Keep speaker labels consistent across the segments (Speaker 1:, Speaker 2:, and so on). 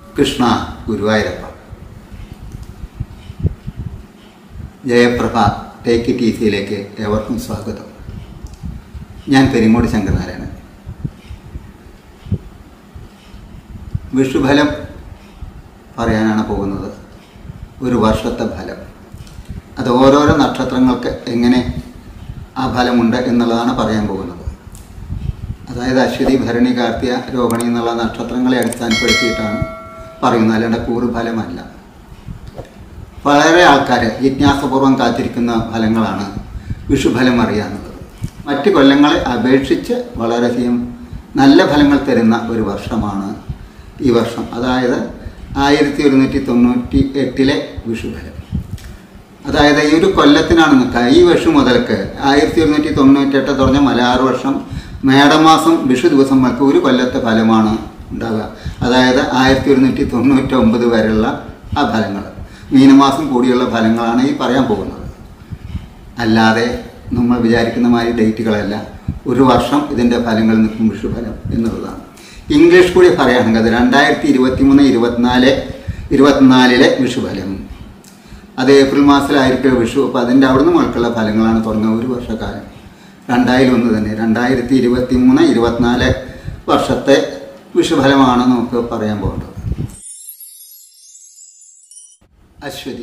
Speaker 1: Krishna Guruvayurappa Jayaprabha take T സിയിലേക്ക് ഏവർക്കും സ്വാഗതം ഞാൻ പെരിങ്ങോട് ശങ്കരനാരായണൻ വിഷുഫലം പറയാനാണ് പോകുന്നത് ഒരു വർഷത്തെ ഫലം അത് ഓരോരോ നക്ഷത്രങ്ങൾക്ക് എങ്ങനെ ആ ഫലമുണ്ട് എന്നുള്ളതാണ് പറയാൻ പോകുന്നത് അതായത് അശ്വതി ഭരണി കാർത്തിക രോഹിണി എന്നുള്ള നക്ഷത്രങ്ങളെ അടിസ്ഥാനപ്പെടുത്തിയിട്ടാണ് പറയുന്നത് അല്ലാണ്ട് കൂറുഫലമല്ല വളരെ ആൾക്കാർ ജിജ്ഞാസപൂർവ്വം കാത്തിരിക്കുന്ന ഫലങ്ങളാണ് വിഷുഫലം അറിയാവുന്നത് മറ്റ് കൊല്ലങ്ങളെ അപേക്ഷിച്ച് വളരെയധികം നല്ല ഫലങ്ങൾ തരുന്ന ഒരു വർഷമാണ് ഈ വർഷം അതായത് ആയിരത്തി ഒരുന്നൂറ്റി തൊണ്ണൂറ്റി എട്ടിലെ വിഷുഫലം അതായത് ഈ ഒരു കൊല്ലത്തിനാണ് നിൽക്കുക ഈ വർഷം മുതൽക്ക് ആയിരത്തി ഒരുന്നൂറ്റി തൊണ്ണൂറ്റെട്ട് തുടങ്ങിയ മലയാറ് വർഷം മേടമാസം വിഷു ദിവസം മുതൽക്ക് ഒരു കൊല്ലത്തെ ഫലമാണ് ഉണ്ടാവുക അതായത് ആയിരത്തി ഒരുന്നൂറ്റി തൊണ്ണൂറ്റൊമ്പത് വരെയുള്ള ആ ഫലങ്ങൾ മീനമാസം കൂടിയുള്ള ഫലങ്ങളാണ് ഈ പറയാൻ പോകുന്നത് അല്ലാതെ നമ്മൾ വിചാരിക്കുന്ന മാതിരി ഡേറ്റുകളല്ല ഒരു വർഷം ഇതിൻ്റെ ഫലങ്ങൾ നിൽക്കും വിഷുഫലം എന്നുള്ളതാണ് ഇംഗ്ലീഷ് കൂടി പറയുകയാണെങ്കിൽ അത് രണ്ടായിരത്തി ഇരുപത്തി മൂന്ന് ഇരുപത്തിനാല് ഇരുപത്തിനാലിലെ വിഷുഫലം അത് ഏപ്രിൽ മാസത്തിലായിരിക്കും വിഷു അപ്പോൾ അതിൻ്റെ അവിടുന്ന് മുഴക്കുള്ള ഫലങ്ങളാണ് തുടങ്ങുക ഒരു വർഷക്കാലം രണ്ടായിരം ഒന്ന് തന്നെ രണ്ടായിരത്തി ഇരുപത്തി മൂന്ന് ഇരുപത്തിനാല് വർഷത്തെ വിഷുഫലമാണ് നമുക്ക് പറയാൻ പോകേണ്ടത് അശ്വതി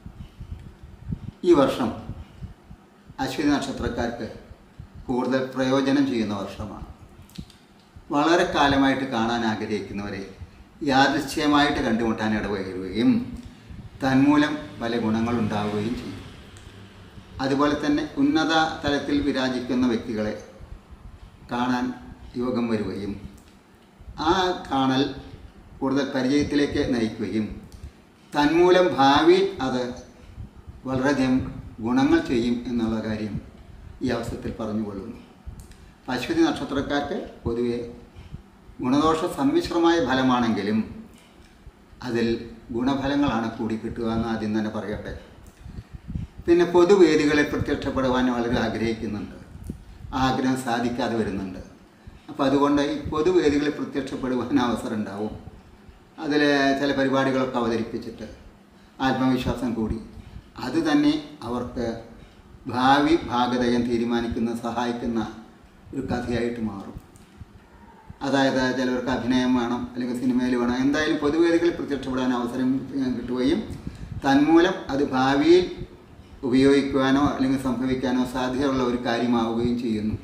Speaker 1: ഈ വർഷം അശ്വതി നക്ഷത്രക്കാർക്ക് കൂടുതൽ പ്രയോജനം ചെയ്യുന്ന വർഷമാണ് വളരെ കാലമായിട്ട് കാണാൻ ആഗ്രഹിക്കുന്നവരെ യാദൃശ്യമായിട്ട് കണ്ടുമുട്ടാൻ ഇടവരുകയും തന്മൂലം പല ഗുണങ്ങളുണ്ടാവുകയും ചെയ്യും അതുപോലെ തന്നെ ഉന്നത തലത്തിൽ വിരാജിക്കുന്ന വ്യക്തികളെ കാണാൻ യോഗം വരികയും ആ കാണൽ കൂടുതൽ പരിചയത്തിലേക്ക് നയിക്കുകയും തന്മൂലം ഭാവിയിൽ അത് വളരെയധികം ഗുണങ്ങൾ ചെയ്യും എന്നുള്ള കാര്യം ഈ അവസരത്തിൽ പറഞ്ഞുകൊള്ളുന്നു അശ്വതി നക്ഷത്രക്കാർക്ക് പൊതുവെ ഗുണദോഷ സമ്മിശ്രമായ ഫലമാണെങ്കിലും അതിൽ ഗുണഫലങ്ങളാണ് കൂടി കിട്ടുക എന്ന് ആദ്യം തന്നെ പറയട്ടെ പിന്നെ പൊതുവേദികളിൽ പ്രത്യക്ഷപ്പെടുവാൻ വളരെ ആഗ്രഹിക്കുന്നുണ്ട് ആ ആഗ്രഹം സാധിക്കാതെ വരുന്നുണ്ട് അപ്പോൾ അതുകൊണ്ട് ഈ പൊതുവേദികളിൽ പ്രത്യക്ഷപ്പെടുവാൻ അവസരം ഉണ്ടാവും അതിൽ ചില പരിപാടികളൊക്കെ അവതരിപ്പിച്ചിട്ട് ആത്മവിശ്വാസം കൂടി അത് തന്നെ അവർക്ക് ഭാവി ഭാഗതയം തീരുമാനിക്കുന്ന സഹായിക്കുന്ന ഒരു കഥയായിട്ട് മാറും അതായത് ചിലവർക്ക് അഭിനയം വേണം അല്ലെങ്കിൽ സിനിമയിൽ വേണം എന്തായാലും പൊതുവേദികളിൽ പ്രത്യക്ഷപ്പെടാൻ അവസരം കിട്ടുകയും തന്മൂലം അത് ഭാവിയിൽ ഉപയോഗിക്കുവാനോ അല്ലെങ്കിൽ സംഭവിക്കാനോ സാധ്യതയുള്ള ഒരു കാര്യമാവുകയും ചെയ്യുന്നു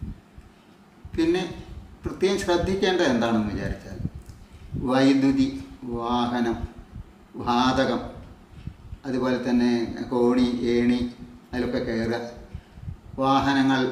Speaker 1: പിന്നെ പ്രത്യേകം ശ്രദ്ധിക്കേണ്ടത് എന്താണെന്ന് വിചാരിച്ചാൽ വൈദ്യുതി വാഹനം വാതകം അതുപോലെ തന്നെ കോണി ഏണി അതിലൊക്കെ കയറുക വാഹനങ്ങൾ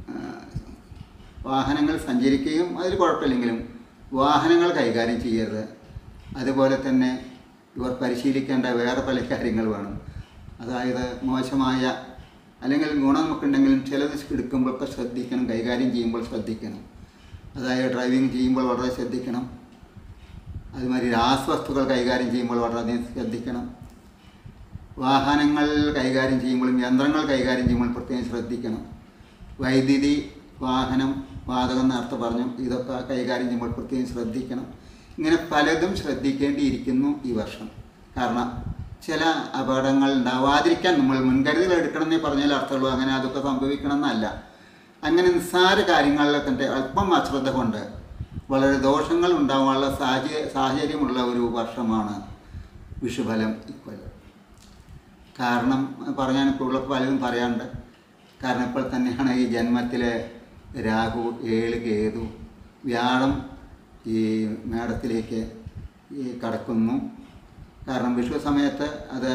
Speaker 1: വാഹനങ്ങൾ സഞ്ചരിക്കുകയും അതിൽ കുഴപ്പമില്ലെങ്കിലും വാഹനങ്ങൾ കൈകാര്യം ചെയ്യരുത് അതുപോലെ തന്നെ ഇവർ പരിശീലിക്കേണ്ട വേറെ പല കാര്യങ്ങൾ വേണം അതായത് മോശമായ അല്ലെങ്കിൽ ഗുണം നമുക്കുണ്ടെങ്കിലും ചിലത് എടുക്കുമ്പോഴൊക്കെ ശ്രദ്ധിക്കണം കൈകാര്യം ചെയ്യുമ്പോൾ ശ്രദ്ധിക്കണം അതായത് ഡ്രൈവിംഗ് ചെയ്യുമ്പോൾ വളരെ ശ്രദ്ധിക്കണം അതുമാതിരി രാസവസ്തുക്കൾ കൈകാര്യം ചെയ്യുമ്പോൾ വളരെയധികം ശ്രദ്ധിക്കണം വാഹനങ്ങൾ കൈകാര്യം ചെയ്യുമ്പോഴും യന്ത്രങ്ങൾ കൈകാര്യം ചെയ്യുമ്പോൾ പ്രത്യേകം ശ്രദ്ധിക്കണം വൈദ്യുതി വാഹനം വാതകം നേരത്തെ പറഞ്ഞു ഇതൊക്കെ കൈകാര്യം ചെയ്യുമ്പോൾ പ്രത്യേകം ശ്രദ്ധിക്കണം ഇങ്ങനെ പലതും ശ്രദ്ധിക്കേണ്ടിയിരിക്കുന്നു ഈ വർഷം കാരണം ചില അപകടങ്ങൾ ഉണ്ടാവാതിരിക്കാൻ നമ്മൾ മുൻകരുതൽ എടുക്കണമെന്നേ പറഞ്ഞാൽ അർത്ഥമുള്ളൂ അങ്ങനെ അതൊക്കെ സംഭവിക്കണം എന്നല്ല അങ്ങനെ നിസ്സാര കാര്യങ്ങളിലൊക്കെ ഉണ്ട് അല്പം അശ്രദ്ധ കൊണ്ട് വളരെ ദോഷങ്ങൾ ഉണ്ടാവാനുള്ള സാഹചര്യ സാഹചര്യമുള്ള ഒരു വർഷമാണ് വിഷുഫലം ഇക്കൊല്ലം കാരണം പറഞ്ഞാൽ ഇപ്പോൾ പലരും പറയാറുണ്ട് കാരണം ഇപ്പോൾ തന്നെയാണ് ഈ ജന്മത്തിലെ രാഹു ഏഴ് കേതു വ്യാഴം ഈ മേടത്തിലേക്ക് ഈ കടക്കുന്നു കാരണം വിഷു സമയത്ത് അത്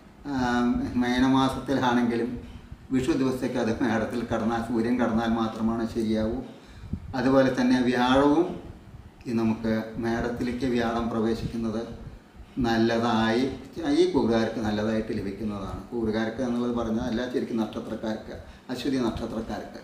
Speaker 1: മേനമാസത്തിലാണെങ്കിലും വിഷു ദിവസത്തേക്ക് അത് മേടത്തിൽ കടന്നാൽ സൂര്യൻ കടന്നാൽ മാത്രമാണ് ശരിയാവൂ അതുപോലെ തന്നെ വ്യാഴവും ഈ നമുക്ക് മേടത്തിലേക്ക് വ്യാഴം പ്രവേശിക്കുന്നത് നല്ലതായി ഈ കൂറുകാർക്ക് നല്ലതായിട്ട് ലഭിക്കുന്നതാണ് കൂറുകാർക്ക് എന്നുള്ളത് പറഞ്ഞാൽ അല്ല ശരിക്കും നക്ഷത്രക്കാർക്ക് അശ്വതി നക്ഷത്രക്കാർക്ക്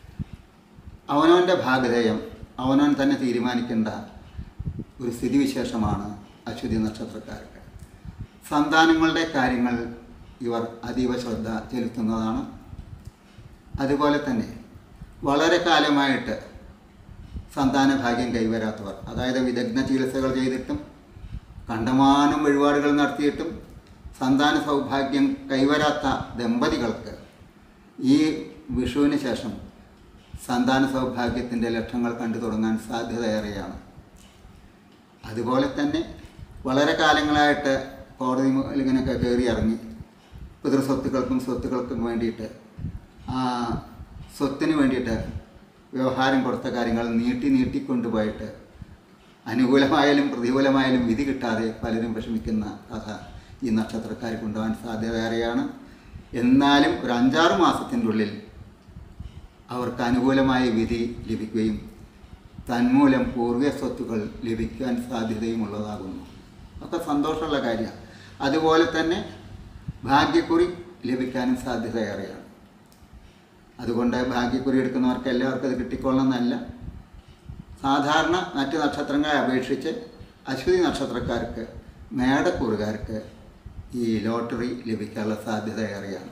Speaker 1: അവനവൻ്റെ ഭാഗധേയം അവനവൻ തന്നെ തീരുമാനിക്കേണ്ട ഒരു സ്ഥിതിവിശേഷമാണ് അശ്വതി നക്ഷത്രക്കാർക്ക് സന്താനങ്ങളുടെ കാര്യങ്ങൾ ഇവർ അതീവ ശ്രദ്ധ ചെലുത്തുന്നതാണ് അതുപോലെ തന്നെ വളരെ കാലമായിട്ട് സന്താന ഭാഗ്യം കൈവരാത്തവർ അതായത് വിദഗ്ധ ചികിത്സകൾ ചെയ്തിട്ടും കണ്ടമാനം വഴിപാടുകൾ നടത്തിയിട്ടും സന്താന സൗഭാഗ്യം കൈവരാത്ത ദമ്പതികൾക്ക് ഈ വിഷുവിന് ശേഷം സന്താന സൗഭാഗ്യത്തിൻ്റെ ലക്ഷങ്ങൾ കണ്ടു തുടങ്ങാൻ സാധ്യതയേറെയാണ് അതുപോലെ തന്നെ വളരെ കാലങ്ങളായിട്ട് കോടതി മുതൽ ഇങ്ങനെയൊക്കെ കയറി ഇറങ്ങി പിതൃ സ്വത്തുക്കൾക്കും സ്വത്തുക്കൾക്കും വേണ്ടിയിട്ട് ആ സ്വത്തിന് വേണ്ടിയിട്ട് വ്യവഹാരം കൊടുത്ത കാര്യങ്ങൾ നീട്ടി നീട്ടിക്കൊണ്ടുപോയിട്ട് അനുകൂലമായാലും പ്രതികൂലമായാലും വിധി കിട്ടാതെ പലരും വിഷമിക്കുന്ന കഥ ഈ നക്ഷത്രക്കാർക്ക് ഉണ്ടാകാൻ സാധ്യതയേറെയാണ് എന്നാലും ഒരു അഞ്ചാറ് മാസത്തിൻ്റെ ഉള്ളിൽ അവർക്ക് അനുകൂലമായ വിധി ലഭിക്കുകയും തന്മൂലം പൂർവ്വ സ്വത്തുക്കൾ ലഭിക്കാൻ സാധ്യതയുമുള്ളതാകുന്നു ഒക്കെ സന്തോഷമുള്ള കാര്യമാണ് അതുപോലെ തന്നെ ഭാഗ്യക്കുറി ലഭിക്കാനും സാധ്യതയേറെയാണ് അതുകൊണ്ട് ഭാഗ്യക്കുറി എടുക്കുന്നവർക്ക് എല്ലാവർക്കും അത് കിട്ടിക്കൊള്ളണമെന്നല്ല സാധാരണ മറ്റ് നക്ഷത്രങ്ങളെ അപേക്ഷിച്ച് അശ്വതി നക്ഷത്രക്കാർക്ക് മേടക്കൂറുകാർക്ക് ഈ ലോട്ടറി ലഭിക്കാനുള്ള സാധ്യത ഏറെയാണ്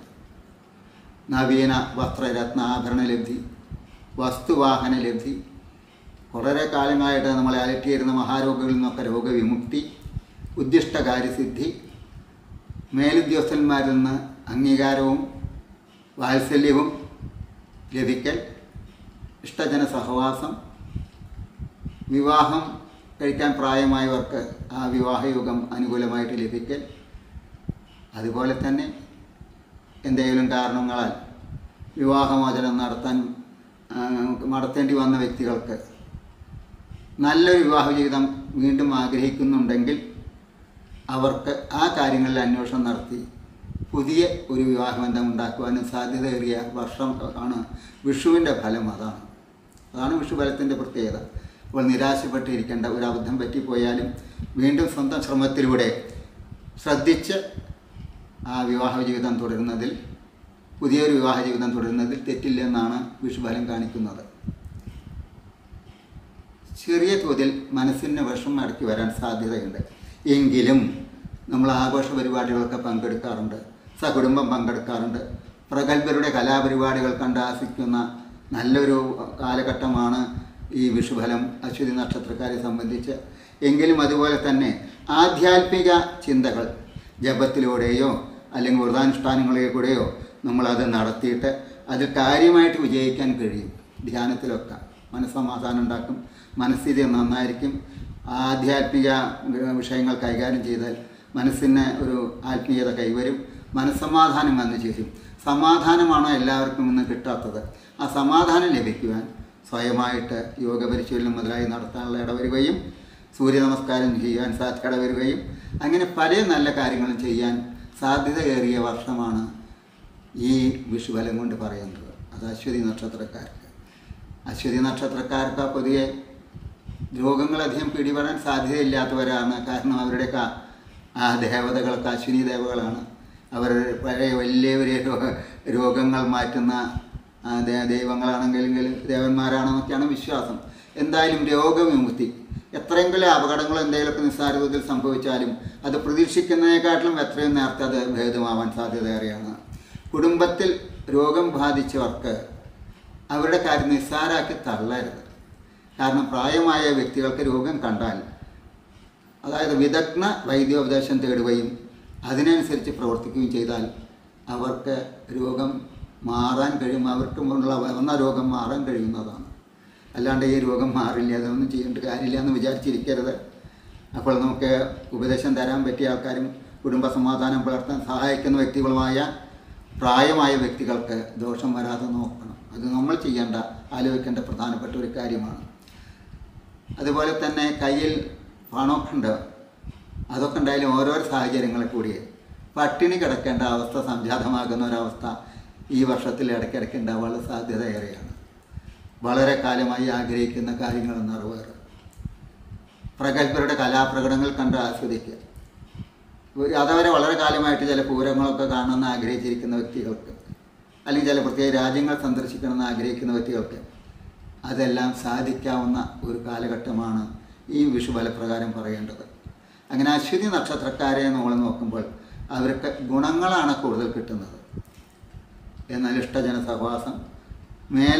Speaker 1: നവീന വസ്ത്രരത്ന ആഭരണ ലബ്ധി വസ്തുവാഹന ലബ്ധി വളരെ കാലങ്ങളായിട്ട് നമ്മളെ അലട്ടിയിരുന്ന മഹാരോഗങ്ങളിൽ നിന്നൊക്കെ രോഗവിമുക്തി ഉദ്ദിഷ്ട കാര്യസിദ്ധി മേലുദ്യോഗസ്ഥന്മാരിൽ നിന്ന് അംഗീകാരവും വാത്സല്യവും ലഭിക്കൽ ഇഷ്ടജന സഹവാസം വിവാഹം കഴിക്കാൻ പ്രായമായവർക്ക് ആ വിവാഹയോഗം അനുകൂലമായിട്ട് ലഭിക്കൽ അതുപോലെ തന്നെ എന്തെങ്കിലും കാരണങ്ങളാൽ വിവാഹമോചനം നടത്താൻ ആ, നടത്തേണ്ടി വന്ന വ്യക്തികൾക്ക് നല്ലൊരു വിവാഹ ജീവിതം വീണ്ടും ആഗ്രഹിക്കുന്നുണ്ടെങ്കിൽ അവർക്ക് ആ കാര്യങ്ങളിൽ അന്വേഷണം നടത്തി പുതിയ ഒരു വിവാഹബന്ധം ഉണ്ടാക്കുവാനും സാധ്യതയേറിയ വർഷം ആണ് വിഷുവിൻ്റെ ഫലം അതാണ് അതാണ് വിഷുഫലത്തിൻ്റെ പ്രത്യേകത അപ്പോൾ നിരാശപ്പെട്ടിരിക്കേണ്ട ഒരു അബദ്ധം പറ്റിപ്പോയാലും വീണ്ടും സ്വന്തം ശ്രമത്തിലൂടെ ശ്രദ്ധിച്ച് ആ വിവാഹ ജീവിതം തുടരുന്നതിൽ പുതിയൊരു വിവാഹ ജീവിതം തുടരുന്നതിൽ തെറ്റില്ലെന്നാണ് വിഷുഫലം കാണിക്കുന്നത് ചെറിയ തോതിൽ മനസ്സിന് വിഷമം അടക്കി വരാൻ സാധ്യതയുണ്ട് എങ്കിലും നമ്മൾ ആഘോഷ പരിപാടികളൊക്കെ പങ്കെടുക്കാറുണ്ട് സകുടുംബം പങ്കെടുക്കാറുണ്ട് പ്രഗത്ഭരുടെ കലാപരിപാടികൾ കണ്ട് ആസ്വദിക്കുന്ന നല്ലൊരു കാലഘട്ടമാണ് ഈ വിഷുഫലം അശ്വതി നക്ഷത്രക്കാരെ സംബന്ധിച്ച് എങ്കിലും അതുപോലെ തന്നെ ആധ്യാത്മിക ചിന്തകൾ ജപത്തിലൂടെയോ അല്ലെങ്കിൽ വ്രതാനുഷ്ഠാനങ്ങളിലൂടെയോ കൂടെയോ നമ്മളത് നടത്തിയിട്ട് അത് കാര്യമായിട്ട് വിജയിക്കാൻ കഴിയും ധ്യാനത്തിലൊക്കെ മനസ്സമാധാനം ഉണ്ടാക്കും മനസ്ഥിതി നന്നായിരിക്കും ആധ്യാത്മിക വിഷയങ്ങൾ കൈകാര്യം ചെയ്താൽ മനസ്സിന് ഒരു ആത്മീയത കൈവരും മനസ്സമാധാനം വന്നു ചേരും സമാധാനമാണോ എല്ലാവർക്കും ഇന്ന് കിട്ടാത്തത് ആ സമാധാനം ലഭിക്കുവാൻ സ്വയമായിട്ട് യോഗ പരിശീലനം മുതലായി നടത്താനുള്ള ഇടവരുകയും സൂര്യ നമസ്കാരം ചെയ്യാൻ സാ- ഇടവരുകയും അങ്ങനെ പല നല്ല കാര്യങ്ങളും ചെയ്യാൻ സാധ്യതയേറിയ വർഷമാണ് ഈ വിഷുഫലം കൊണ്ട് പറയുന്നത് അത് അശ്വതി നക്ഷത്രക്കാർക്ക് അശ്വതി നക്ഷത്രക്കാർക്ക് പൊതുവെ രോഗങ്ങളധികം പിടിപെടാൻ സാധ്യതയില്ലാത്തവരാണ് കാരണം അവരുടെയൊക്കെ ആ ദേവതകളൊക്കെ അശ്വിനി ദേവകളാണ് അവർ പഴയ വലിയ വലിയ രോ- രോഗങ്ങൾ മാറ്റുന്ന ആ, ദേ- ദൈവങ്ങളാണെങ്കിൽ ദേവന്മാരാണെന്നൊക്കെയാണ് വിശ്വാസം എന്തായാലും രോഗവിമുക്തി എത്രയെങ്കിലും അപകടങ്ങൾ എന്തെങ്കിലുമൊക്കെ നിസ്സാരതയിൽ സംഭവിച്ചാലും അത് പ്രതീക്ഷിക്കുന്നതിനെക്കാട്ടിലും എത്രയും നേരത്തെ അത് ഭേദമാവാൻ സാധ്യതയേറെയാണ് കുടുംബത്തിൽ രോഗം ബാധിച്ചവർക്ക് അവരുടെ കാര്യം നിസ്സാരാക്കി തള്ളരുത് കാരണം പ്രായമായ വ്യക്തികൾക്ക് രോഗം കണ്ടാൽ അതായത് വിദഗ്ധ വൈദ്യോപദേശം തേടുകയും അതിനനുസരിച്ച് പ്രവർത്തിക്കുകയും ചെയ്താൽ അവർക്ക് രോഗം മാറാൻ കഴിയും അവർക്ക് ഉള്ള വന്ന രോഗം മാറാൻ കഴിയുന്നതാണ് അല്ലാണ്ട് ഈ രോഗം മാറില്ല അതൊന്നും ചെയ്യേണ്ട കാര്യമില്ല എന്ന് വിചാരിച്ചിരിക്കരുത് അപ്പോൾ നമുക്ക് ഉപദേശം തരാൻ പറ്റിയ ആൾക്കാരും കുടുംബ സമാധാനം പുലർത്താൻ സഹായിക്കുന്ന വ്യക്തികളുമായ പ്രായമായ വ്യക്തികൾക്ക് ദോഷം വരാതെ നോക്കണം അത് നമ്മൾ ചെയ്യേണ്ട ആലോചിക്കേണ്ട പ്രധാനപ്പെട്ട ഒരു കാര്യമാണ് അതുപോലെ തന്നെ കയ്യിൽ പണമൊക്കെ ഉണ്ട് അതൊക്കെ ഉണ്ടായാലും ഓരോരോ സാഹചര്യങ്ങളിൽ കൂടി പട്ടിണി കിടക്കേണ്ട അവസ്ഥ സംജാതമാകുന്ന ഒരവസ്ഥ ഈ വർഷത്തിൽ ഇടയ്ക്കിടയ്ക്ക് ഉണ്ടാവാനുള്ള സാധ്യത ഏറെയാണ് വളരെ കാലമായി ആഗ്രഹിക്കുന്ന കാര്യങ്ങൾ നിറവേറുക പ്രഗത്ഭരുടെ കലാപ്രകടനങ്ങൾ കണ്ട് ആസ്വദിക്കുക അതവരെ വളരെ കാലമായിട്ട് ചില പൂരങ്ങളൊക്കെ കാണണമെന്ന് ആഗ്രഹിച്ചിരിക്കുന്ന വ്യക്തികൾക്ക് അല്ലെങ്കിൽ ചില പ്രത്യേക രാജ്യങ്ങൾ സന്ദർശിക്കണമെന്ന് ആഗ്രഹിക്കുന്ന വ്യക്തികൾക്ക് അതെല്ലാം സാധിക്കാവുന്ന ഒരു കാലഘട്ടമാണ് ഈ വിഷുഫലപ്രകാരം പറയേണ്ടത് അങ്ങനെ അശ്വതി നക്ഷത്രക്കാരെ നമ്മൾ നോക്കുമ്പോൾ അവർക്ക് ഗുണങ്ങളാണ് കൂടുതൽ കിട്ടുന്നത് എന്നാൽ ഇഷ്ടജന സഹവാസം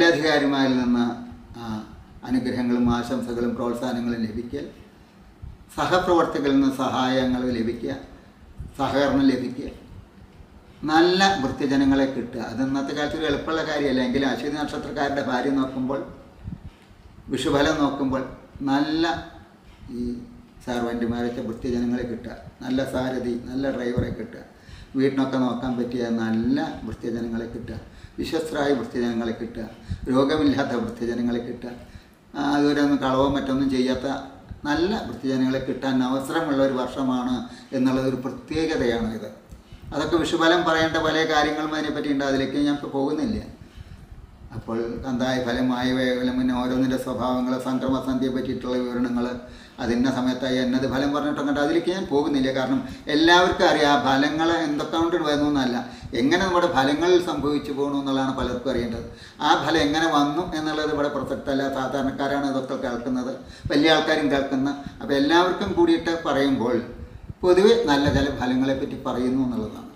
Speaker 1: മേലധികാരിമാരിൽ നിന്ന് ആ, അനുഗ്രഹങ്ങളും ആശംസകളും പ്രോത്സാഹനങ്ങളും ലഭിക്കൽ സഹപ്രവർത്തകരിൽ നിന്ന് സഹായങ്ങൾ ലഭിക്കുക സഹകരണം ലഭിക്കുക നല്ല വൃത്തിജനങ്ങളെ കിട്ടുക അത് ഇന്നത്തെ കാലത്ത് ഒരു എളുപ്പമുള്ള കാര്യമല്ല എങ്കിലും അശ്വതി നക്ഷത്രക്കാരുടെ ഭാര്യ നോക്കുമ്പോൾ വിഷുഫലം നോക്കുമ്പോൾ നല്ല ഈ സർവൻറ്റുമാരൊക്കെ വൃത്തിജനങ്ങളെ കിട്ടുക നല്ല സാരഥി നല്ല ഡ്രൈവറെ കിട്ടുക വീട്ടിനൊക്കെ നോക്കാൻ പറ്റിയ നല്ല വൃത്തിജനങ്ങളെ കിട്ടുക വിശ്വസ്തരായ വൃത്തിജനങ്ങളെ കിട്ടുക രോഗമില്ലാത്ത വൃത്തിജനങ്ങളെ കിട്ടുക ആ, അതുവരെ ഒന്നും കളവോ മറ്റൊന്നും ചെയ്യാത്ത നല്ല വൃത്തിജനങ്ങളെ കിട്ടാൻ അവസരമുള്ള ഒരു വർഷമാണ് എന്നുള്ളത് ഒരു പ്രത്യേകതയാണ് ഇത് അതൊക്കെ വിഷുഫലം പറയേണ്ട പല കാര്യങ്ങളും അതിനെപ്പറ്റി ഉണ്ട് അതിലേക്ക് ഞാൻ ഇപ്പോൾ പോകുന്നില്ല അപ്പോൾ കന്തായ ഫലമായ ഫലം പിന്നെ ഓരോന്നിൻ്റെ സ്വഭാവങ്ങൾ സംക്രമസന്ധിയെ പറ്റിയിട്ടുള്ള വിവരണങ്ങൾ അതിന്ന സമയത്തായി എന്നത് ഫലം പറഞ്ഞിട്ടൊക്കെ ഉണ്ട് അതിലേക്ക് ഞാൻ പോകുന്നില്ല കാരണം എല്ലാവർക്കും അറിയാം ആ ഫലങ്ങൾ എന്തൊക്കെ കൊണ്ട് വരുന്നു എന്നല്ല എങ്ങനെ നമ്മുടെ ഫലങ്ങളിൽ സംഭവിച്ചു പോകണു എന്നുള്ളതാണ് പലർക്കും അറിയേണ്ടത് ആ ഫലം എങ്ങനെ വന്നു എന്നുള്ളത് ഇവിടെ പ്രസക്തമല്ല സാധാരണക്കാരാണ് ഇതൊക്കെ കേൾക്കുന്നത് വലിയ ആൾക്കാരും കേൾക്കുന്ന അപ്പോൾ എല്ലാവർക്കും കൂടിയിട്ട് പറയുമ്പോൾ പൊതുവെ നല്ല ചില ഫലങ്ങളെ പറ്റി പറയുന്നു എന്നുള്ളതാണ്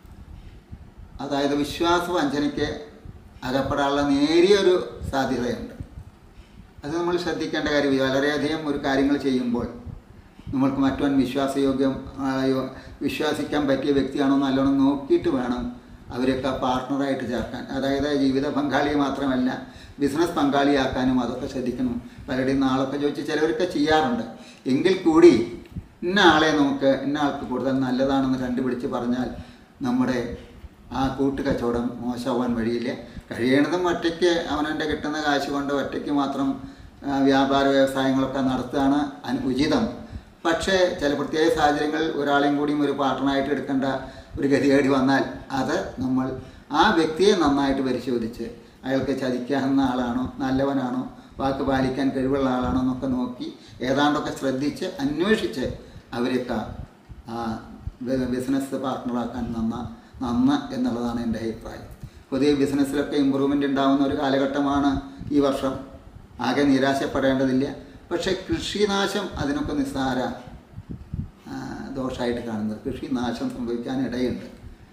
Speaker 1: അതായത് വിശ്വാസവഞ്ചനയ്ക്ക് അകപ്പെടാനുള്ള നേരിയൊരു സാധ്യതയുണ്ട് അത് നമ്മൾ ശ്രദ്ധിക്കേണ്ട കാര്യം വളരെയധികം ഒരു കാര്യങ്ങൾ ചെയ്യുമ്പോൾ നമ്മൾക്ക് മറ്റവൻ വിശ്വാസയോഗ്യം ആയോ വിശ്വസിക്കാൻ പറ്റിയ വ്യക്തിയാണോ എന്ന് നല്ലോണം നോക്കിയിട്ട് വേണം അവരൊക്കെ പാർട്ട്ണറായിട്ട് ചേർക്കാൻ അതായത് ജീവിത പങ്കാളി മാത്രമല്ല ബിസിനസ് പങ്കാളിയാക്കാനും അതൊക്കെ ശ്രദ്ധിക്കണം പലരുടെയും നാളൊക്കെ ചോദിച്ച് ചിലവരൊക്കെ ചെയ്യാറുണ്ട് എങ്കിൽ കൂടി ഇന്ന ആളെ നമുക്ക് ഇന്ന ആൾക്ക് കൂടുതൽ നല്ലതാണെന്ന് കണ്ടുപിടിച്ച് പറഞ്ഞാൽ നമ്മുടെ ആ കൂട്ടുകച്ചവടം മോശമാവാൻ വഴിയില്ല കഴിയണതും ഒറ്റയ്ക്ക് അവനവൻ്റെ കിട്ടുന്ന കാശ് കൊണ്ട് ഒറ്റയ്ക്ക് മാത്രം ആ, വ്യാപാര വ്യവസായങ്ങളൊക്കെ നടത്തുകയാണ് അന് ഉചിതം പക്ഷേ ചില പ്രത്യേക സാഹചര്യങ്ങളിൽ ഒരാളെയും കൂടിയും ഒരു പാർട്ട്ണറായിട്ട് എടുക്കേണ്ട ഒരു ഗതികേടി വന്നാൽ അത് നമ്മൾ ആ വ്യക്തിയെ നന്നായിട്ട് പരിശോധിച്ച് അയാൾക്ക് ചതിക്കാവുന്ന ആളാണോ നല്ലവനാണോ വാക്ക് പാലിക്കാൻ കഴിവുള്ള ആളാണോ എന്നൊക്കെ നോക്കി ഏതാണ്ടൊക്കെ ശ്രദ്ധിച്ച് അന്വേഷിച്ച് അവരെയൊക്കെ ആ ബി- ബിസിനസ് പാർട്ട്ണറാക്കാൻ നന്ന നന്ന എന്നുള്ളതാണ് എൻ്റെ അഭിപ്രായം പുതിയ ബിസിനസ്സിലൊക്കെ ഇമ്പ്രൂവ്മെൻ്റ് ഉണ്ടാകുന്ന ഒരു കാലഘട്ടമാണ് ഈ വർഷം ആകെ നിരാശപ്പെടേണ്ടതില്ല പക്ഷേ കൃഷിനാശം അതിനൊക്കെ നിസ്സാര ആ, ദോഷമായിട്ട് കാണുന്നത് കൃഷി നാശം സംഭവിക്കാൻ ഇടയുണ്ട്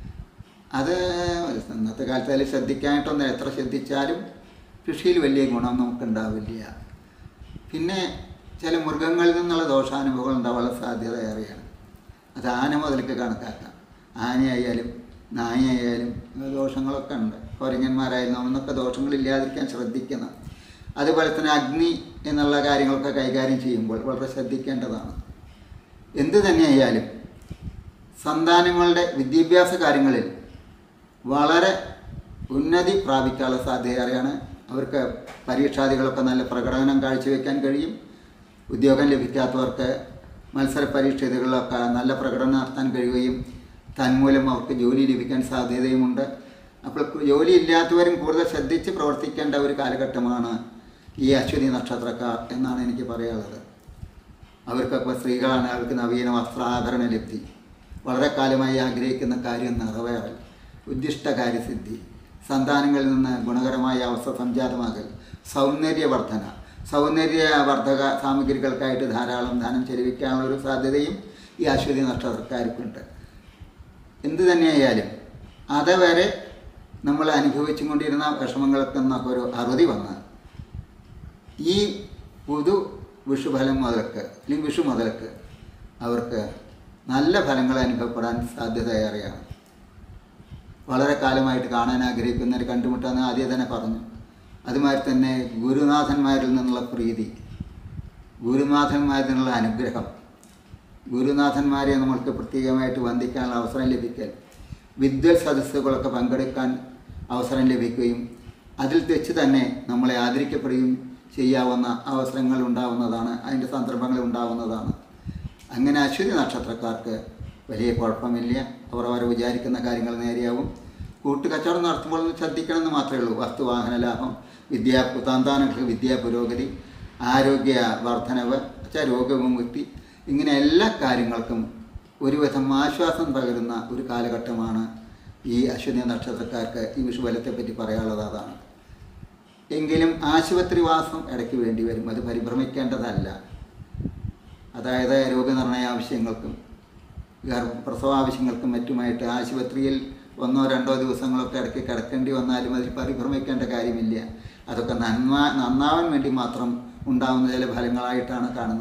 Speaker 1: അത് ഇന്നത്തെ കാലത്ത് അതിൽ ശ്രദ്ധിക്കാനായിട്ടൊന്നും എത്ര ശ്രദ്ധിച്ചാലും കൃഷിയിൽ വലിയ ഗുണം നമുക്കുണ്ടാവില്ല പിന്നെ ചില മൃഗങ്ങളിൽ നിന്നുള്ള ദോഷാനുഭവങ്ങൾ ഉണ്ടാവാനുള്ള സാധ്യത ഏറെയാണ് അത് ആന മുതലേക്ക് കണക്കാക്കാം ആനയായാലും നായയായാലും ദോഷങ്ങളൊക്കെ ഉണ്ട് കുരങ്ങന്മാരായാലും അവന്നൊക്കെ ദോഷങ്ങളില്ലാതിരിക്കാൻ ശ്രദ്ധിക്കണം അതുപോലെ തന്നെ അഗ്നി എന്നുള്ള കാര്യങ്ങളൊക്കെ കൈകാര്യം ചെയ്യുമ്പോൾ വളരെ ശ്രദ്ധിക്കേണ്ടതാണ് എന്ത് തന്നെയായാലും സന്താനങ്ങളുടെ വിദ്യാഭ്യാസ കാര്യങ്ങളിൽ വളരെ ഉന്നതി പ്രാപിക്കാനുള്ള സാധ്യതയേറെയാണ് അവർക്ക് പരീക്ഷാദികളൊക്കെ നല്ല പ്രകടനം കാഴ്ചവെക്കാൻ കഴിയും ഉദ്യോഗം ലഭിക്കാത്തവർക്ക് മത്സര പരീക്ഷകളിലൊക്കെ നല്ല പ്രകടനം നടത്താൻ കഴിയുകയും തന്മൂലം അവർക്ക് ജോലി ലഭിക്കാൻ സാധ്യതയുമുണ്ട് അപ്പോൾ ജോലി ഇല്ലാത്തവരും കൂടുതൽ ശ്രദ്ധിച്ച് പ്രവർത്തിക്കേണ്ട ഒരു കാലഘട്ടമാണ് ഈ അശ്വതി നക്ഷത്രക്കാർ എന്നാണ് എനിക്ക് പറയാനുള്ളത് അവർക്കൊക്കെ സ്ത്രീകളാണ് അവർക്ക് നവീന വസ്ത്രാഭരണ ലബ്ധി വളരെ കാലമായി ആഗ്രഹിക്കുന്ന കാര്യം നിറവേറൽ ഉദ്ദിഷ്ട കാര്യസിദ്ധി സന്താനങ്ങളിൽ നിന്ന് ഗുണകരമായ അവസ്ഥ സംജാതമാകൽ സൗന്ദര്യവർദ്ധന സൗന്ദര്യവർദ്ധക സാമഗ്രികൾക്കായിട്ട് ധാരാളം ധനം ചെലവിക്കാനുള്ള ഒരു സാധ്യതയും ഈ അശ്വതി നക്ഷത്രക്കാർക്കുണ്ട് എന്തു തന്നെയായാലും അതുവരെ നമ്മൾ അനുഭവിച്ചും കൊണ്ടിരുന്ന വിഷമങ്ങൾക്ക് നിന്നൊക്കെ ഒരു അറുതി വന്ന് ഈ പുതു വിഷുഫലം മുതൽക്ക് അല്ലെങ്കിൽ വിഷു മുതൽക്ക് അവർക്ക് നല്ല ഫലങ്ങൾ അനുഭവപ്പെടാൻ സാധ്യത ഏറെയാണ് വളരെ കാലമായിട്ട് കാണാൻ ആഗ്രഹിക്കുന്നവർ കണ്ടുമുട്ടാന്ന് ആദ്യം തന്നെ പറഞ്ഞു അതുമാതിരി തന്നെ ഗുരുനാഥന്മാരിൽ നിന്നുള്ള പ്രീതി ഗുരുനാഥന്മാരിൽ നിന്നുള്ള അനുഗ്രഹം ഗുരുനാഥന്മാരെ നമ്മൾക്ക് പ്രത്യേകമായിട്ട് വന്ദിക്കാനുള്ള അവസരം ലഭിക്കൽ വിദ്വൽ സദസ്സുകളൊക്കെ പങ്കെടുക്കാൻ അവസരം ലഭിക്കുകയും അതിൽ വെച്ച് തന്നെ നമ്മളെ ആദരിക്കപ്പെടുകയും ചെയ്യാവുന്ന അവസരങ്ങൾ ഉണ്ടാവുന്നതാണ് അതിൻ്റെ സന്ദർഭങ്ങൾ ഉണ്ടാവുന്നതാണ് അങ്ങനെ അശ്വതി നക്ഷത്രക്കാർക്ക് വലിയ കുഴപ്പമില്ല അവർ അവർ വിചാരിക്കുന്ന കാര്യങ്ങൾ നേരെയാവും കൂട്ടുകച്ചവടം നടത്തുമ്പോൾ ഒന്ന് ശ്രദ്ധിക്കണമെന്ന് മാത്രമേ ഉള്ളൂ വസ്തുവാഹന ലാഭം വിദ്യാ സന്താനങ്ങൾക്ക് വിദ്യാ പുരോഗതി ആരോഗ്യ വർധനവ് വെച്ചാൽ രോഗവിമുക്തി ഇങ്ങനെ എല്ലാ കാര്യങ്ങൾക്കും ഒരുവിധം ആശ്വാസം പകരുന്ന ഒരു കാലഘട്ടമാണ് ഈ അശ്വതി നക്ഷത്രക്കാർക്ക് ഈ വിഷുബലത്തെ പറ്റി പറയാനുള്ളത് അതാണ് എങ്കിലും ആശുപത്രിവാസം ഇടയ്ക്ക് വേണ്ടി വരും അത് പരിഭ്രമിക്കേണ്ടതല്ല അതായത് രോഗനിർണയ ആവശ്യങ്ങൾക്കും ഗർഭ പ്രസവ ആവശ്യങ്ങൾക്കും മറ്റുമായിട്ട് ആശുപത്രിയിൽ ഒന്നോ രണ്ടോ ദിവസങ്ങളൊക്കെ ഇടയ്ക്ക് കിടക്കേണ്ടി വന്നാലും അതിൽ പരിഭ്രമിക്കേണ്ട കാര്യമില്ല അതൊക്കെ നന്മ നന്നാവാൻ വേണ്ടി മാത്രം ഉണ്ടാകുന്ന ചില ഫലങ്ങളായിട്ടാണ് കാണുന്നത്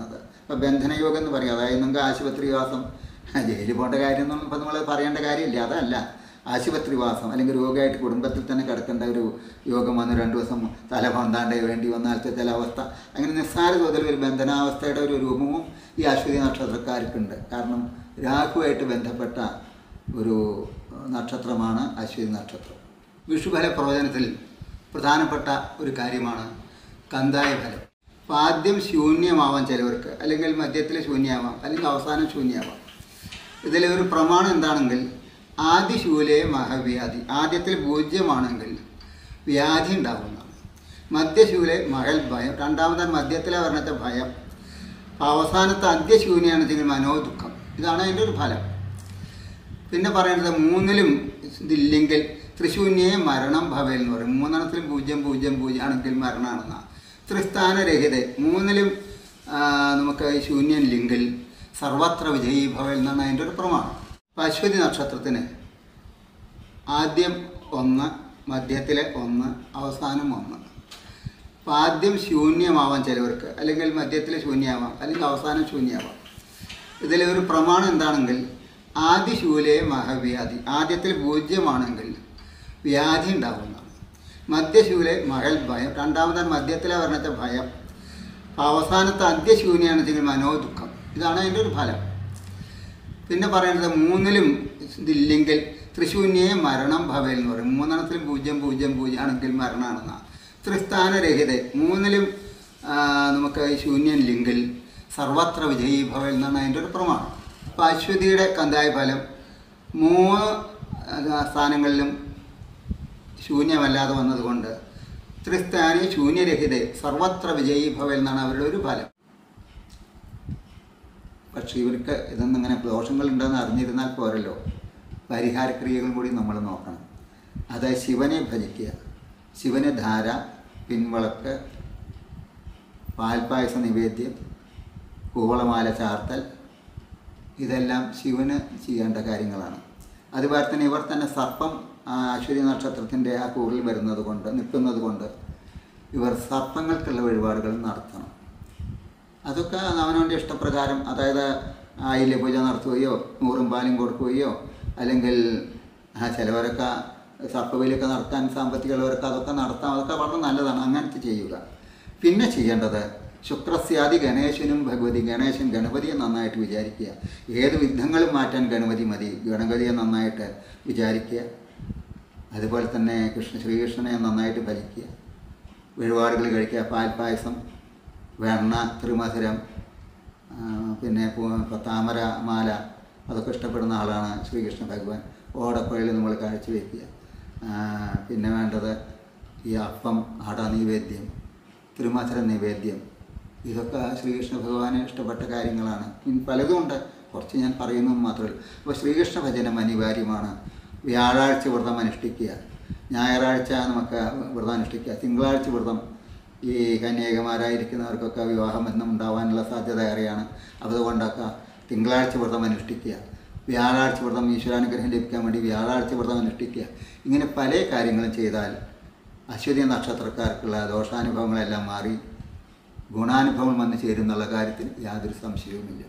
Speaker 1: ഇപ്പോൾ ബന്ധനയോഗം എന്ന് പറയും അതായത് നിങ്ങൾക്ക് ആശുപത്രിവാസം ജയിലിൽ പോകേണ്ട കാര്യമൊന്നും ഇപ്പോൾ നമ്മൾ പറയേണ്ട കാര്യമില്ല അതല്ല ആശുപത്രിവാസം അല്ലെങ്കിൽ രോഗമായിട്ട് കുടുംബത്തിൽ തന്നെ കിടക്കേണ്ട ഒരു യോഗം വന്ന് രണ്ട് ദിവസം തല പൊന്താണ്ട് വേണ്ടി വന്നാലത്തെ ചില അവസ്ഥ അങ്ങനെ നിസ്സാര തോതിൽ ഒരു ബന്ധനാവസ്ഥയുടെ ഒരു രൂപവും ഈ അശ്വതി നക്ഷത്രക്കാർക്കുണ്ട് കാരണം രാഹുവായിട്ട് ബന്ധപ്പെട്ട ഒരു നക്ഷത്രമാണ് അശ്വതി നക്ഷത്രം വിഷുഫല പ്രവചനത്തിൽ പ്രധാനപ്പെട്ട ഒരു കാര്യമാണ് കന്തായ ഫലം അപ്പോൾ ആദ്യം ശൂന്യമാവാം ചിലവർക്ക് അല്ലെങ്കിൽ മധ്യത്തിൽ ശൂന്യമാവാം അല്ലെങ്കിൽ അവസാനം ശൂന്യമാവാം ഇതിലെ ഒരു പ്രമാണം എന്താണെങ്കിൽ ആദ്യ ശൂലേ മഹവ്യാധി ആദ്യത്തിൽ പൂജ്യമാണെങ്കിൽ വ്യാധി ഉണ്ടാകുന്നതാണ് മധ്യശൂലെ മഹൽ ഭയം രണ്ടാമത്തെ മധ്യത്തിലെ വർണ്ണത്തെ ഭയം അവസാനത്തെ അന്ത്യശൂന്യാണെന്ന് വെച്ചെങ്കിൽ മനോദുഃഖം ഇതാണ് അതിൻ്റെ ഒരു ഫലം പിന്നെ പറയുന്നത് മൂന്നിലും ഇതില്ലെങ്കിൽ ത്രിശൂന്യേ മരണം ഭവൽ എന്ന് പറയും മൂന്നെണ്ണത്തിലും പൂജ്യം പൂജ്യം പൂജ്യം ആണെങ്കിൽ മരണമാണെന്നാണ് ത്രിസ്ഥാനരഹിത മൂന്നിലും ആ, നമുക്ക് ഈ ശൂന്യൻ ലിങ്കിൽ സർവത്ര വിജയീ ഭവൽ എന്നാണ് അതിൻ്റെ ഒരു പ്രമാണം അപ്പോൾ അശ്വതി നക്ഷത്രത്തിന് ആദ്യം ഒന്ന് മധ്യത്തിലെ ഒന്ന് അവസാനം ഒന്ന് അപ്പോൾ ആദ്യം ശൂന്യമാവാം ചിലവർക്ക് അല്ലെങ്കിൽ മധ്യത്തിൽ ശൂന്യമാവാം അല്ലെങ്കിൽ അവസാനം ശൂന്യമാവാം ഇതിലെ ഒരു പ്രമാണം എന്താണെങ്കിൽ ആദ്യ ശൂലേ മഹവ്യാധി ആദ്യത്തിൽ പൂജ്യമാണെങ്കിൽ വ്യാധി ഉണ്ടാകുന്നതാണ് മധ്യശൂലെ മഹൽ ഭയം രണ്ടാമത്തെ മധ്യത്തിലെ വർണ്ണത്തെ ഭയം അവസാനത്തെ അന്ത്യശൂന്യാണെന്ന് വെച്ചെങ്കിൽ മനോദുഃഖം ഇതാണ് അതിൻ്റെ ഒരു ഫലം പിന്നെ പറയുന്നത് മൂന്നിലും ഇതില്ലെങ്കിൽ ത്രിശൂന്യേ മരണം ഭവൽ എന്ന് പറയും മൂന്നെണ്ണത്തിലും പൂജ്യം പൂജ്യം പൂജ്യം ആണെങ്കിൽ മരണമാണെന്നാണ് ത്രിസ്ഥാനരഹിത മൂന്നിലും ആ, നമുക്ക് ഈ ശൂന്യൻ ലിങ്കിൽ സർവത്ര വിജയീ ഭവൽ എന്നാണ് അതിൻ്റെ ഒരു പ്രമാണം അപ്പോൾ അശ്വതിയുടെ കന്തായ ഫലം മൂന്ന് ആ, സ്ഥാനങ്ങളിലും ശൂന്യമല്ലാതെ വന്നതുകൊണ്ട് ത്രിസ്ഥാനി ശൂന്യരഹിത സർവത്ര വിജയീ ഭവൽ എന്നാണ് അവരുടെ ഒരു ഫലം പക്ഷേ ഇവർക്ക് ഇതൊന്നും ഇങ്ങനെ ദോഷങ്ങളുണ്ടെന്ന് അറിഞ്ഞിരുന്നാൽ പോരല്ലോ പരിഹാരക്രിയകൾ കൂടി നമ്മൾ നോക്കണം അതായത് ശിവനെ ഭജിക്കുക ശിവന് ധാര പിൻവളക്ക് പാൽപ്പായസ നിവേദ്യം കൂവളമാല ചാർത്തൽ ഇതെല്ലാം ശിവന് ചെയ്യേണ്ട കാര്യങ്ങളാണ് അതുപോലെ തന്നെ ഇവർ തന്നെ സർപ്പം ആ അശ്വതി നക്ഷത്രത്തിൻ്റെ ആ കൂറിൽ വരുന്നത് കൊണ്ട് നിൽക്കുന്നത് കൊണ്ട് ഇവർ സർപ്പങ്ങൾക്കുള്ള വഴിപാടുകൾ നടത്തണം അതൊക്കെ അവനവൻ്റെ ഇഷ്ടപ്രകാരം അതായത് ആയില്യ പൂജ നടത്തുകയോ നൂറും പാലും കൊടുക്കുകയോ അല്ലെങ്കിൽ ആ ചിലവരൊക്കെ സർപ്പബലിയൊക്കെ നടത്താൻ സാമ്പത്തികമുള്ളവരൊക്കെ അതൊക്കെ നടത്താം അതൊക്കെ വളരെ നല്ലതാണ് അങ്ങനത്തെ ചെയ്യുക പിന്നെ ചെയ്യേണ്ടത് ശുക്രസ്യാദി ഗണേശനും ഭഗവതി ഗണേശൻ ഗണപതിയെ നന്നായിട്ട് വിചാരിക്കുക ഏത് വിഘ്നങ്ങളും മാറ്റാൻ ഗണപതി മതി ഗണപതിയെ നന്നായിട്ട് വിചാരിക്കുക അതുപോലെ തന്നെ കൃഷ്ണ ശ്രീകൃഷ്ണനെ നന്നായിട്ട് ഭജിക്കുക വഴിപാടുകൾ കഴിക്കുക പാൽപ്പായസം വെണ്ണ ത്രിമധുരം ആ, പിന്നെ പു- താമര മാല അതൊക്കെ ഇഷ്ടപ്പെടുന്ന ആളാണ് ശ്രീകൃഷ്ണ ഭഗവാൻ ഓടപ്പഴയിൽ നമ്മൾ കാഴ്ചവെക്കുക ആ, പിന്നെ വേണ്ടത് ഈ അപ്പം അട നിവേദ്യം തിരുമധുര നിവേദ്യം ഇതൊക്കെ ശ്രീകൃഷ്ണ ഭഗവാന് ഇഷ്ടപ്പെട്ട കാര്യങ്ങളാണ് ഇനി പലതും ഉണ്ട് കുറച്ച് ഞാൻ പറയുന്നു മാത്രമേ ഉള്ളൂ അപ്പോൾ ശ്രീകൃഷ്ണ ഭജനം അനിവാര്യമാണ് വ്യാഴാഴ്ച വ്രതം അനുഷ്ഠിക്കുക ഞായറാഴ്ച നമുക്ക് വ്രതം അനുഷ്ഠിക്കുക തിങ്കളാഴ്ച വ്രതം ഈ കന്യാകുമാരായിരിക്കുന്നവർക്കൊക്കെ വിവാഹബന്ധം ഉണ്ടാവാനുള്ള സാധ്യത ഏറെയാണ് അതുകൊണ്ടൊക്കെ തിങ്കളാഴ്ച വ്രതം അനുഷ്ഠിക്കുക വ്യാഴാഴ്ച വ്രതം ഈശ്വരാനുഗ്രഹം ലഭിക്കാൻ വേണ്ടി വ്യാഴാഴ്ച വ്രതം അനുഷ്ഠിക്കുക ഇങ്ങനെ പല കാര്യങ്ങളും ചെയ്താൽ അശ്വതി നക്ഷത്രക്കാർക്കുള്ള ദോഷാനുഭവങ്ങളെല്ലാം മാറി ഗുണാനുഭവം വന്നു ചേരുന്നുള്ള കാര്യത്തിൽ യാതൊരു സംശയവുമില്ല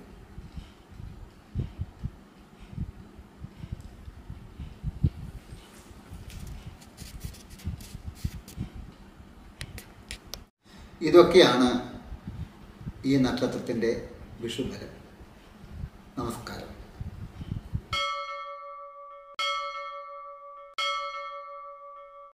Speaker 1: ഇതൊക്കെയാണ് ഈ നക്ഷത്രത്തിൻ്റെ വിഷുഫലം നമസ്കാരം